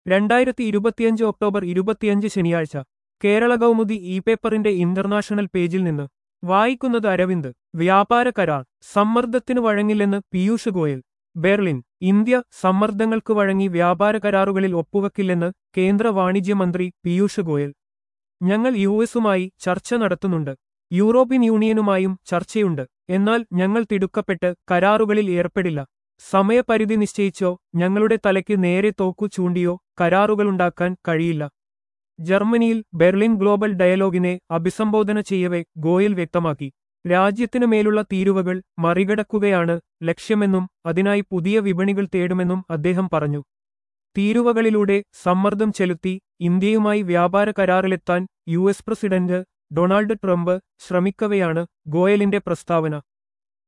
രണ്ടായിരത്തി ഇരുപത്തിയഞ്ച് ഒക്ടോബർ ഇരുപത്തിയഞ്ച് ശനിയാഴ്ച കേരള കൗമുദി ഇ പേപ്പറിന്റെ ഇന്റർനാഷണൽ പേജിൽ നിന്ന് വായിക്കുന്നത് അരവിന്ദ് വ്യാപാര കരാർ സമ്മർദ്ദത്തിന് വഴങ്ങില്ലെന്ന് പീയൂഷ് ഗോയൽ ബെർലിൻ ഇന്ത്യ സമ്മർദ്ദങ്ങൾക്ക് വഴങ്ങി വ്യാപാര കരാറുകളിൽ ഒപ്പുവെക്കില്ലെന്ന് കേന്ദ്ര വാണിജ്യമന്ത്രി പീയൂഷ് ഗോയൽ ഞങ്ങൾ യു എസുമായി ചർച്ച നടത്തുന്നുണ്ട് യൂറോപ്യൻ യൂണിയനുമായും ചർച്ചയുണ്ട് എന്നാൽ ഞങ്ങൾ തിടുക്കപ്പെട്ട് കരാറുകളിൽ ഏർപ്പെടില്ല സമയപരിധി നിശ്ചയിച്ചോ ഞങ്ങളുടെ തലയ്ക്ക് നേരെ തോക്കു ചൂണ്ടിയോ കരാറുകളുണ്ടാക്കാൻ കഴിയില്ല ജർമ്മനിയിൽ ബെർലിൻ ഗ്ലോബൽ ഡയലോഗിനെ അഭിസംബോധന ചെയ്യവെ ഗോയൽ വ്യക്തമാക്കി രാജ്യത്തിനു മേലുള്ള തീരുവകൾ മറികടക്കുകയാണ് ലക്ഷ്യമെന്നും അതിനായി പുതിയ വിപണികൾ തേടുമെന്നും അദ്ദേഹം പറഞ്ഞു തീരുവകളിലൂടെ സമ്മർദ്ദം ചെലുത്തി ഇന്ത്യയുമായി വ്യാപാര കരാറിലെത്താൻ U S president Donald Trump ശ്രമിക്കവെയാണ് ഗോയലിന്റെ പ്രസ്താവന